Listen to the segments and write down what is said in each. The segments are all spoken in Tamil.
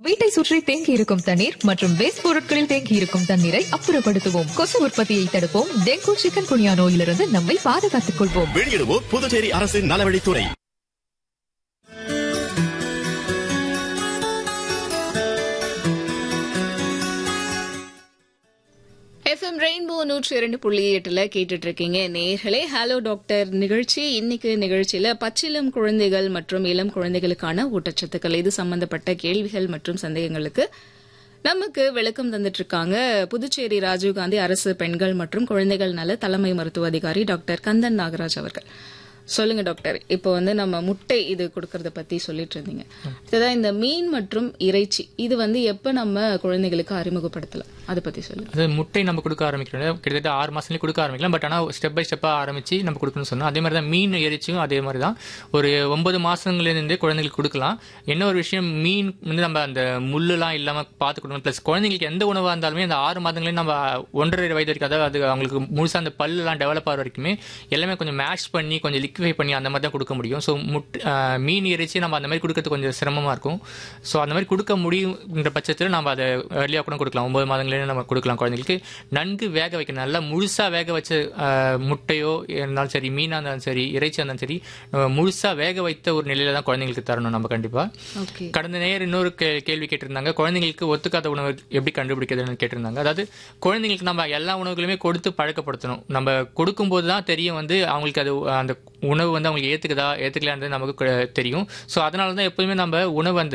வீட்டை சுற்றி தேங்கி இருக்கும் தண்ணீர் மற்றும் வேஸ்ட் பொருட்களில் தேங்கி இருக்கும் தண்ணீரை அப்புறப்படுத்துவோம் கொசு உற்பத்தியை தடுப்போம் டெங்கு சிக்கன் குனியா நோயிலிருந்து நம்மை பாதுகாத்துக் கொள்வோம் வெளியிடுவோம் புதுச்சேரி அரசின் நலவழித்துறை எஃப்எம் ரெயின்போ நூற்றி இரண்டு புள்ளி எட்டுல கேட்டுட்டு இருக்கீங்க நேர்களே ஹலோ டாக்டர் நிகழ்ச்சி இன்னைக்கு நிகழ்ச்சியில பச்சிளம் குழந்தைகள் மற்றும் இளம் குழந்தைகளுக்கான ஊட்டச்சத்துக்கள் இது சம்பந்தப்பட்ட கேள்விகள் மற்றும் சந்தேகங்களுக்கு நமக்கு விளக்கம் தந்துட்டு இருக்காங்க புதுச்சேரி ராஜீவ்காந்தி அரசு பெண்கள் மற்றும் குழந்தைகள் நல தலைமை மருத்துவ அதிகாரி டாக்டர் கந்தன் நாகராஜ் அவர்கள் சொல்லுங்க டாக்டர் இப்போ வந்து நம்ம முட்டை இது கொடுக்கறத பத்தி சொல்லிட்டு இருந்தீங்க இதுதான் இந்த மீன் மற்றும் இறைச்சி இது வந்து எப்ப நம்ம குழந்தைகளுக்கு அறிமுகப்படுத்தலாம் அதை பத்தி சொல்லுங்க அது முட்டை நம்ம கொடுக்க ஆரம்பிக்கிறோம் கிட்டத்தட்ட ஆறு மாசத்துலேயே கொடுக்க ஆரம்பிக்கலாம் பட் ஆனால் ஸ்டெப் பை ஸ்டெப்பாக ஆரம்பிச்சு நம்ம கொடுக்கணும்னு சொன்னோம் அதே மாதிரி தான் மீன் எரிச்சியும் அதே மாதிரி தான் ஒரு ஒன்பது மாசங்கள்லேருந்தே குழந்தைங்களுக்கு கொடுக்கலாம் என்ன ஒரு விஷயம் மீன் வந்து நம்ம அந்த முள்ளுலாம் இல்லாமல் பார்த்து கொடுக்கணும் ப்ளஸ் குழந்தைங்களுக்கு எந்த உணவாக இருந்தாலுமே அந்த ஆறு மாதங்களே நம்ம ஒன்றரை வயது வரைக்கும் அதாவது அது அவங்களுக்கு முழுசாக அந்த பல்லுலாம் டெவலப் ஆகிற வரைக்குமே எல்லாமே கொஞ்சம் மேஷ் பண்ணி கொஞ்சம் லிக்விஃபை பண்ணி அந்த மாதிரி தான் கொடுக்க முடியும் ஸோ முட் ஆஹ் மீன் இறைச்சி நம்ம அந்த மாதிரி கொடுக்கறது கொஞ்சம் சிரமமாக இருக்கும் ஸோ அந்த மாதிரி கொடுக்க முடியுன்ற பட்சத்தில் நம்ம அதை ஏர்லியாக கூட கொடுக்கலாம் ஒன்பது மாதங்களே நம்ம கொடுக்கலாம் குழந்தைங்களுக்கு நன்கு வேக வைக்கணும் நல்லா முழுசாக வேக வச்ச ஆஹ் முட்டையோ இருந்தாலும் சரி மீனாக இருந்தாலும் சரி இறைச்சியாக இருந்தாலும் சரி நம்ம முழுசாக வேக வைத்த ஒரு நிலையில தான் குழந்தைங்களுக்கு தரணும் நம்ம கண்டிப்பாக ஓகே கடந்த நேரம் இன்னொரு கே- கேள்வி கேட்டிருந்தாங்க குழந்தைங்களுக்கு ஒத்துக்காத உணவு எப்படி கண்டுபிடிக்கிறதுன்னு கேட்டிருந்தாங்க அதாவது குழந்தைங்களுக்கு நம்ம எல்லா உணவுகளுமே கொடுத்து பழக்கப்படுத்தணும் நம்ம கொடுக்கும்போது தான் தெரியும் வந்து அவங்களுக்கு அது அந்த உணவு வந்து அவங்களுக்கு ஏற்றுக்குதா ஏற்றுக்கலான்றது நமக்கு கு- தெரியும் ஸோ அதனால தான் எப்போதுமே நம்ம உணவு அந்த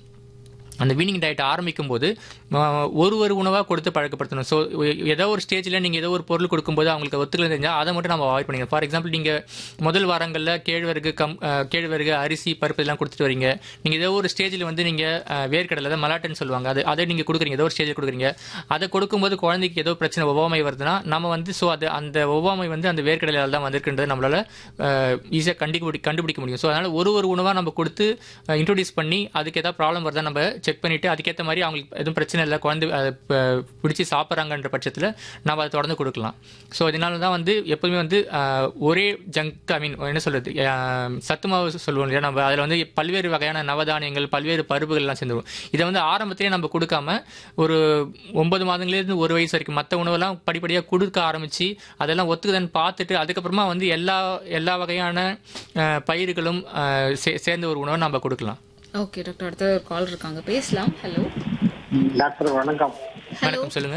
அந்த வீனிங் டயட் ஆரம்பிக்கும் போது ஆஹ், ஒரு ஒரு உணவாக கொடுத்து பழக்கப்படுத்தணும் ஸோ ஏதோ ஒரு ஸ்டேஜில் நீங்கள் ஏதோ ஒரு பொருள் கொடுக்கும்போது அவங்களுக்கு ஒத்துக்கல தெரிஞ்சால் அதை மட்டும் நம்ம அவாய்ட் பண்ணிக்கணும் ஃபார் எக்ஸாம்பிள் நீங்கள் முதல் வாரங்களில் கேழ்வரகு கம் ஆஹ், கேழ்வரகு அரிசி பருப்பு இதெல்லாம் கொடுத்துட்டு வரீங்க நீங்கள் ஏதோ ஒரு ஸ்டேஜில் வந்து நீங்கள் வேர்க்கடலை அதை மலாட்டுன்னு சொல்லுவாங்க அது அதை நீங்கள் கொடுக்குறீங்க ஏதோ ஒரு ஸ்டேஜில் கொடுக்குறீங்க அதை கொடுக்கும்போது குழந்தைக்கு ஏதோ பிரச்சனை ஒவ்வாமை வருதுன்னா நம்ம வந்து ஸோ அது அந்த ஒவ்வாமை வந்து அந்த வேர்க்கடலையால் தான் வந்திருக்குன்றது நம்மளால ஈஸியாக கண்டுபிடி கண்டுபிடிக்க முடியும் ஸோ அதனால் ஒரு ஒரு உணவாக நம்ம கொடுத்து இன்ட்ரோடியூஸ் பண்ணி அதுக்கு ஏதாவது ப்ராப்ளம் வருதா நம்ம செக் பண்ணிவிட்டு அதுக்கேற்ற மாதிரி அவங்களுக்கு எதுவும் பிரச்சனை இல்லை குழந்தை அதை ப- பிடிச்சி சாப்பிட்றாங்கன்ற பட்சத்தில் நம்ம அதை தொடர்ந்து கொடுக்கலாம் ஸோ இதனால தான் வந்து எப்போதுமே வந்து அஹ், ஒரே ஜங்க் ஐ மீன் என்ன சொல்கிறது சத்து மாவு சொல்லுவோம் இல்லையா நம்ம அதில் வந்து பல்வேறு வகையான நவதானியங்கள் பல்வேறு பருப்புகள்லாம் சேர்ந்துடும் இதை வந்து ஆரம்பத்திலே நம்ம கொடுக்காம ஒரு ஒன்பது மாதங்கள்லேருந்து ஒரு வயசு வரைக்கும் மற்ற உணவெல்லாம் படிப்படியாக கொடுக்க ஆரம்பித்து அதெல்லாம் ஒத்துக்குதான்னு பார்த்துட்டு அதுக்கப்புறமா வந்து எல்லா எல்லா வகையான அஹ், பயிர்களும் அஹ், சே- சேர்ந்த ஒரு உணவை நம்ம கொடுக்கலாம் ஓகே டாக்டர் அடுத்த ஒரு கால் இருக்காங்க பேசலாம் ஹலோ டாக்டர் வணக்கம் வணக்கம் சொல்லுங்க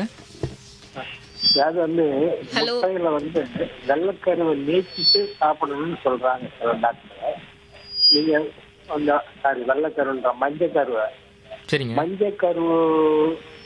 அதாவது வந்து Hello. முட்டையில வந்து வெள்ளக்கருவை நீக்கிட்டு சாப்பிடணும்னு சொல்றாங்க சில டாக்டர் நீங்க கொஞ்சம் சாரி வெள்ளக்கருன்ற மஞ்சள் கருவை சரிங்க மஞ்சள் கரு